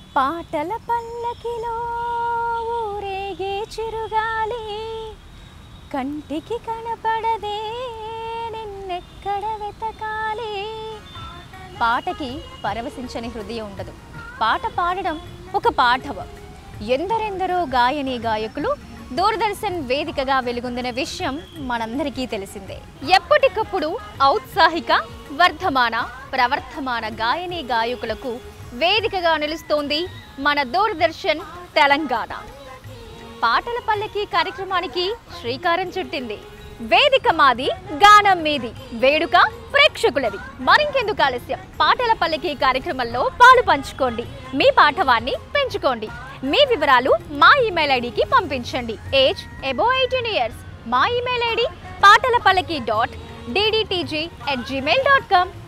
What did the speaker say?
పాటల పల్లకిలో ఊరేగే చిరుగాలి కంటికి కనపడదే నిన్నెక్కడ వెతకాలి పాటకి పరవశించని హృదయం ఉండదు పాట పాడడం ఒక పాఠవం ఎందరెందరో గాయని గాయకులు దూరదర్శన్ వేదికగా వెలుగొందిన విషయం మనందరికీ తెలిసిందే ఎప్పటికప్పుడు ఔత్సాహిక వర్ధమాన ప్రవర్ధమాన గాయని గాయకులకు వేదికగా నిలుస్తోంది మన దూరదర్శన్ తెలంగాణ పాటల పల్లకి కార్యక్రమానికి శ్రీకారం చుట్టింది వేదిక మాది గానం మీది వేడుక ప్రేక్షకులది మరింకెందుకు ఆలస్యం పాటల పల్లకి కార్యక్రమంలో పాలు పంచుకోండి మీ పాఠవాన్ని పెంచుకోండి మీ వివరాలు మా ఇమెయిల్ ఐడికి పంపించండి ఏజ్ ఎబో ఎయిటీన్ ఇయర్స్ మా email ID Patala Pallaki dot DDTG at Gmail dot com